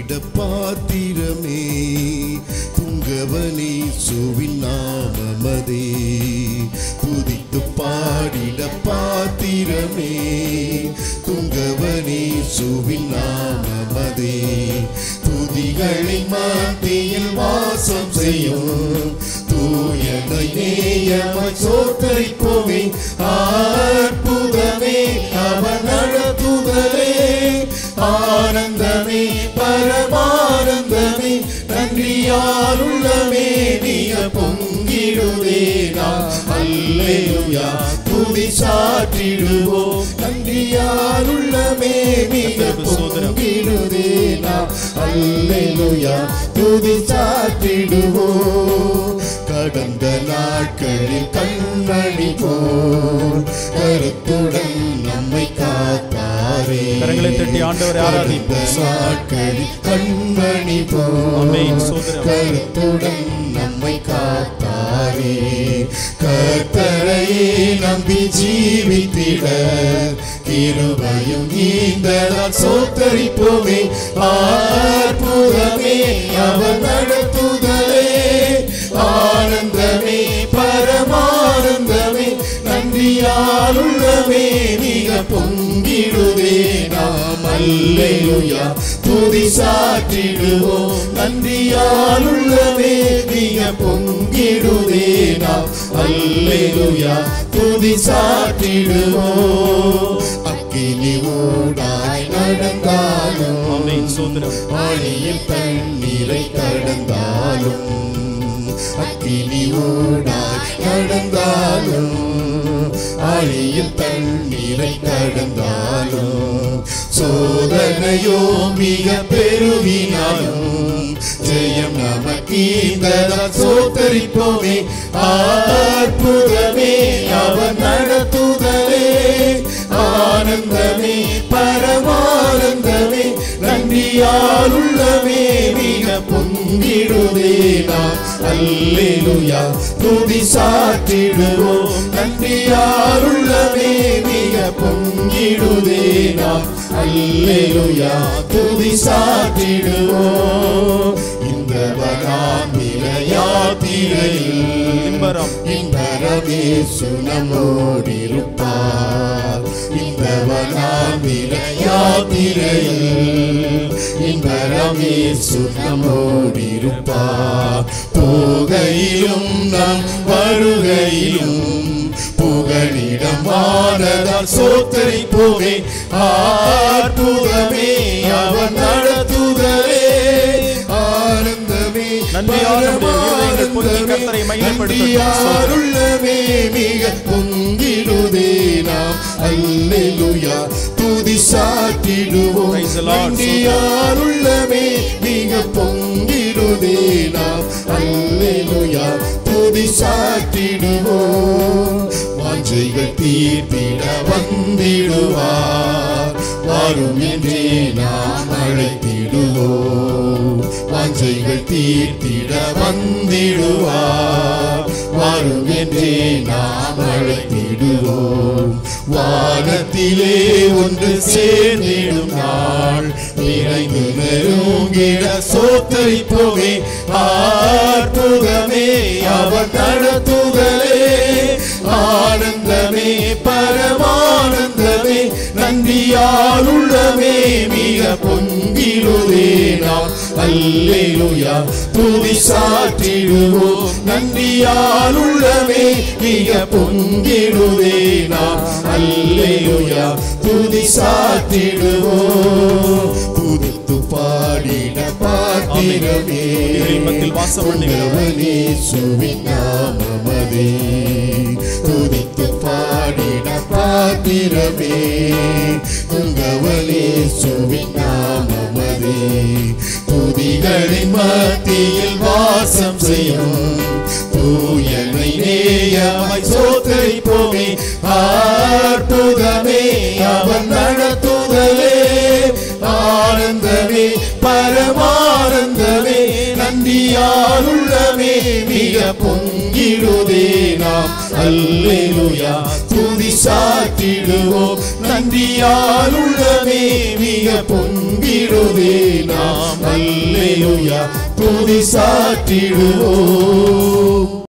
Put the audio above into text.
பாடிட பாத்திரமே துங்கவனே சுவின் நாமமதே துதித்து பாடிட பாத்திரமே துங்கவனே சுவின் நாமமதே துதிகளை மாத்தியில் வாசம் செய்யும் தூயனை நேயமாய் சோத்தரிப்போமே அற்புதமே அவன் நடத்துதலே ஆனந்தமே பரமானந்தமே நன்றியாருள்ளமே நீக பொங்கிடுதே நாம் அல்லேலுயா துதி சாற்றிடுவோம் நன்றியாருள்ளமே நீக பொங்கிடுதே நாம் அல்லேலுயா துதி சாற்றிடுவோம் கடந்த நாட்களில் கண்மணி போல் கருத்துடன் நம்மை காத்தாரே கரங்களை தட்டி ஆண்டவரை ஆராதிப்போம். கடந்த நாட்களில் கண்மணி போல் ஆமென். சோதரம். கருத்துடன் நம்மை காத்தாரே கர்த்தரையே நம்பி ஜீவித்திட கிருபையும் இந்த சோத்தரிப்போமே அற்புதமே அவர் நடத்துதலே ஆனந்தமே பரமானந்தமே நன்றியாலுள்ளமே மிக பொங்கிடுதே நாம் அல்லேலுயா துதி சாற்றிடுவோம் நன்றியாலுள்ளமே மிக பொங்கிடுதே நாம் அல்லேலுயா துதி சாற்றிடுவோம் அக்கினி ஊடாய் நடந்தாலும் ஆமென் சோதரம் ஆழியில் தண்ணீரை கடந்தாலும் அக்கினி ஊடாய் நடந்தாலும் ஆழியில் தண்ணீரை கடந்தாலும் சோதனையோ மிக பெருகினாலும் ஜெயம் நமக்கீந்ததால் சோத்தரிப்போமே அற்புதமே அவன் நடத்துதலே ஆனந்தமே பரமானந்தமே நன்றியாலுள்ளமே மிக பொங்கிடுதே நாம் அல்லேலுயா துதி சாற்றிடுவோம் நன்றியாலுள்ளமே மிக பொங்கிடுதே நாம் அல்லேலுயா துதி சாற்றிடுவோம் இந்த வராமில யாத்திரையில் இன்பரம். இன்பரமே சுனமோடிருப்பார் இந்த வராமில யாத்திரையில் இன்பரமே சுனமோடிருப்பார் போகையிலும் நம் வருகையிலும் புகழிடம் வானதால் சோத்தரிப்போமே ஆற்புதமே அவன் நடத்துதலே ஆனந்தமே நன்றியால் நம்முடைய இருதயங்கள் பொங்கி கர்த்தரை மகிமைப்படுத்தட்டும். நன்றியாருள்ளமே மிக பொங்கிடுதே நாம் அல்லேலுயா துதி சாற்றிடுவோம் Praise the Lord. நன்றியாருள்ளமே மிக பொங்கிடுதே நாம் அல்லேலுயா துதி சாற்றிடுவோம் வாஞ்சைகள் தீர்த்திட வந்திடுவார் வாரும் என்றே நாம் அழைத்திடுவோம் வாஞ்சைகள் தீர்த்திட வந்திடுவார் வாரும் என்றே நாம் அழைத்திடுவோம் வானத்திலே ஒன்று சேர்ந்திடும் நாள் நிறைந்து நெருங்கிட சோத்தரிப்போமே அற்புதமே அவர் நடத்துதலே ஆனந்தமே பரமானந்தமே நன்றியாலுள்ளமே மிக பொங்கிடுதே நாம் அல்லேலுயா துதி சாற்றிடுவோம் நன்றியாலுள்ளமே மிக பொங்கிடுதே நாம் அல்லேலுயா துதி சாற்றிடுவோம் துதித்து பாடிட பாத்திரமே இறைமத்தில் வாசம் பண்ணுகிறவர். உங்களவனே சுவின் நாமமதே துதித்து பாடிட பாத்திரமே உங்கவனே சுவின் நாமமதே துதிகளின் மத்தியில் வாசம் செய்யும் தூயனை நேயமாய் சோத்தரிப்போமே அற்புதமே அவன் நடத்துதலே ஆனந்தமே பரமானந்தமே நன்றியாலுள்ளமே மிக பொங்கிடுதே நாம் அல்லேலுயா துதி சாற்றிடுவோம் நன்றியாலுள்ளமே மிக பொங்கி பொங்கிடுதே நாம் அல்லேலூயா துதி சாற்றிடுவோம்